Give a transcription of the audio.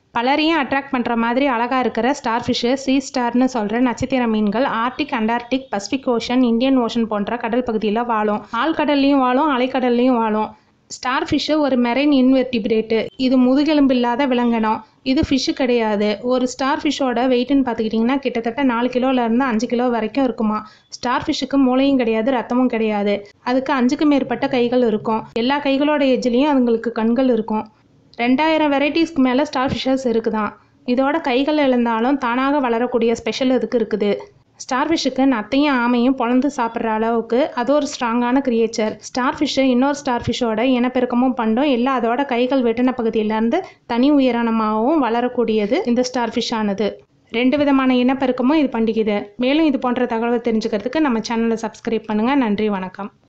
பலரையும் அட்ராக்ட் பண்ணுற மாதிரி அழகாக இருக்கிற ஸ்டார் ஃபிஷ்ஷு சீ ஸ்டார்னு சொல்கிற நட்சத்திர மீன்கள் Arctic Antarctic Pacific ocean Indian ocean போன்ற கடல் பகுதியில் வாழும் ஆழ்கடல்லையும் வாழும் அலைக்கடல்லையும் வாழும் ஸ்டார் ஃபிஷ்ஷு ஒரு மெரைன் இன்வெர்டிபிரேட்டு இது முதுகெலும்பு இல்லாத விலங்கினம் இது ஃபிஷ்ஷு கிடையாது ஒரு ஸ்டார் ஃபிஷ்ஷோட வெயிட்னு பார்த்துக்கிட்டிங்கன்னா கிட்டத்தட்ட நாலு கிலோலேருந்து அஞ்சு கிலோ வரைக்கும் இருக்குமா ஸ்டார் ஃபிஷ்ஷுக்கு மூளையும் கிடையாது ரத்தமும் கிடையாது அதுக்கு அஞ்சுக்கு மேற்பட்ட கைகள் இருக்கும் எல்லா கைகளோட எஜ்ஜிலையும் அதுங்களுக்கு கண்கள் இருக்கும் ரெண்டாயிரம் வெரைட்டிஸ்க்கு மேலே ஸ்டார் ஃபிஷ்ஷஸ் இருக்குதான் இதோட கைகள் இழந்தாலும் தானாக வளரக்கூடிய ஸ்பெஷல் இதுக்கு இருக்குது ஸ்டார் ஃபிஷ்ஷுக்கு நத்தையும் ஆமையும் பொழந்து சாப்பிட்ற அளவுக்கு அது ஒரு ஸ்ட்ராங்கான கிரியேச்சர் ஸ்டார் ஃபிஷ்ஷு இன்னொரு ஸ்டார் ஃபிஷ்ஷோட இனப்பெருக்கமும் பண்டும் எல்லாம் அதோட கைகள் வெட்டின பகுதியிலேருந்து தனி உயிரினமாகவும் வளரக்கூடியது இந்த ஸ்டார் ஃபிஷ் ஆனது ரெண்டு விதமான இனப்பெருக்கமும் இது பண்டிகைது மேலும் இது போன்ற தகவலை தெரிஞ்சுக்கிறதுக்கு நம்ம சேனலை சப்ஸ்கிரைப் பண்ணுங்கள் நன்றி வணக்கம்